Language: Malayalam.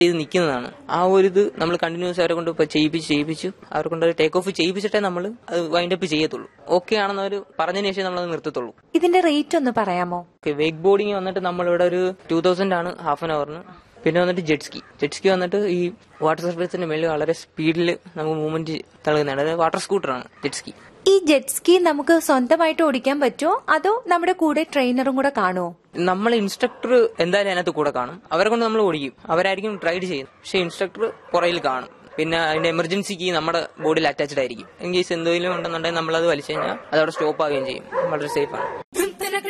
ചെയ്ത് നിൽക്കുന്നതാണ് ആ ഒരു ഇത് നമ്മൾ കണ്ടിന്യൂസ് അവരെ കൊണ്ട് ഇപ്പൊ ചെയ്യിപ്പിച്ച് ചെയ്യിപ്പിച്ചു അവരെ കൊണ്ട് ടേക്ക് ഓഫ് ചെയ്യിപ്പിച്ചിട്ടേ നമ്മൾ അത് വൈൻഡ് അപ്പ് ചെയ്യത്തുള്ളൂ ഓക്കെ ആണെന്ന് അവർ പറഞ്ഞതിന് ശേഷം നമ്മൾ അത് നിർത്തത്തുള്ളൂ ഇതിന്റെ റേറ്റ് ഒന്ന് പറയാമോ വേക്ക് ബോർഡിങ് വന്നിട്ട് നമ്മളിവിടെ ഒരു ടൂ തൗസൻഡ് ആണ് ഹാഫ് ആൻ അവറിന് പിന്നെ വന്നിട്ട് ജെറ്റ്സ്കി ജെറ്റ്സ്കി വന്നിട്ട് ഈ വാട്ടർ സർഫേസിന്റെ മേളിൽ വളരെ സ്പീഡിൽ നമുക്ക് മൂവ്മെന്റ് തള്ളുന്നതാണ് അതായത് വാട്ടർ സ്കൂട്ടറാണ് ജെറ്റ്സ്കി ഈ ജെറ്റ് സ്കി നമുക്ക് സ്വന്തമായിട്ട് ഓടിക്കാൻ പറ്റുമോ അതോ നമ്മുടെ കൂടെ ട്രെയിനറും കൂടെ കാണുമോ നമ്മളെ ഇൻസ്ട്രക്ടർ എന്തായാലും അതിനകത്ത് കൂടെ കാണും അവരെ കൊണ്ട് നമ്മൾ ഓടിക്കും അവരായിരിക്കും ട്രൈഡ് ചെയ്യുന്നത് പക്ഷെ ഇൻസ്ട്രക്ടർ പുറയിൽ കാണും പിന്നെ അതിന്റെ എമർജൻസി കീ നമ്മുടെ ബോഡിയിൽ അറ്റാച്ച്ഡ് ആയിരിക്കും ഇൻ കേസ് എന്തെങ്കിലും ഉണ്ടെന്നുണ്ടെങ്കിൽ നമ്മളത് വലിച്ചു കഴിഞ്ഞാൽ അത് അവിടെ സ്റ്റോപ്പ് ആവുകയും ചെയ്യും വളരെ സേഫ് ആണ്